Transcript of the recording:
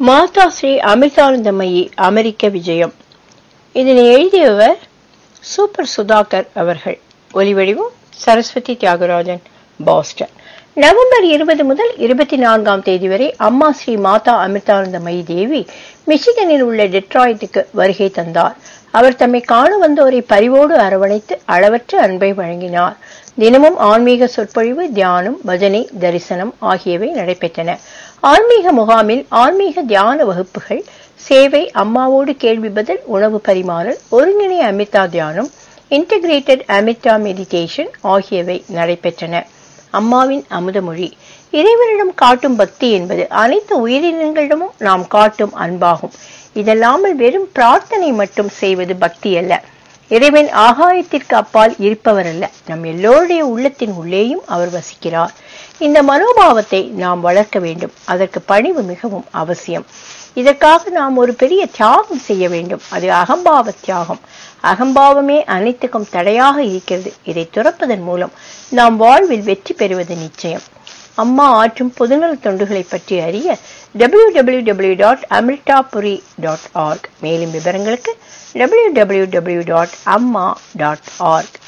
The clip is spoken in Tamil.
மாதா ஸ்ரீ அமிர்தானந்தமயி அமெரிக்க விஜயம் இதனை எழுதியவர் சூப்பர் சுதாகர் அவர்கள் ஒலிவடிவம் சரஸ்வதி தியாகராஜன் பாஸ்டன் நவம்பர் இருபது முதல் இருபத்தி நான்காம் தேதி வரை அம்மா ஸ்ரீ மாதா அமிர்தானந்தமயி தேவி மிச்சிகனில் உள்ள டெட்ராய்டுக்கு வருகை தந்தார் அவர் தம்மை காண வந்தோரை பரிவோடு அரவணைத்து அளவற்ற அன்பை வழங்கினார் தினமும் ஆன்மீக சொற்பொழிவு தியானம் பஜனை தரிசனம் ஆகியவை நடைபெற்றன ஆன்மீக முகாமில் ஆன்மீக தியான வகுப்புகள் சேவை அம்மாவோடு கேள்வி பதில் உணவு பரிமாறல் ஒருங்கிணை அமிர்தா தியானம் இன்டகிரேட்டட் அமிர்தா மெடிடேஷன் ஆகியவை நடைபெற்றன அம்மாவின் அமுதமொழி இறைவனிடம் காட்டும் பக்தி என்பது அனைத்து உயிரினங்களிடமும் நாம் காட்டும் அன்பாகும் இதல்லாமல் வெறும் பிரார்த்தனை மட்டும் செய்வது பக்தி அல்ல இறைவன் ஆகாயத்திற்கு அப்பால் இருப்பவர் அல்ல நம் எல்லோருடைய உள்ளத்தின் உள்ளேயும் அவர் வசிக்கிறார் இந்த மனோபாவத்தை நாம் வளர்க்க வேண்டும் அதற்கு பணிவு மிகவும் அவசியம் இதற்காக நாம் ஒரு பெரிய தியாகம் செய்ய வேண்டும் அது அகம்பாவ தியாகம் அகம்பாவமே அனைத்துக்கும் தடையாக இருக்கிறது இதை துறப்பதன் மூலம் நாம் வாழ்வில் வெற்றி பெறுவது நிச்சயம் அம்மா ஆற்றும் பொதுநல தொண்டுகளை பற்றி அறிய W W W dot Amritapuri dot org மேலும் விவரங்களுக்கு W W W dot Amma dot arc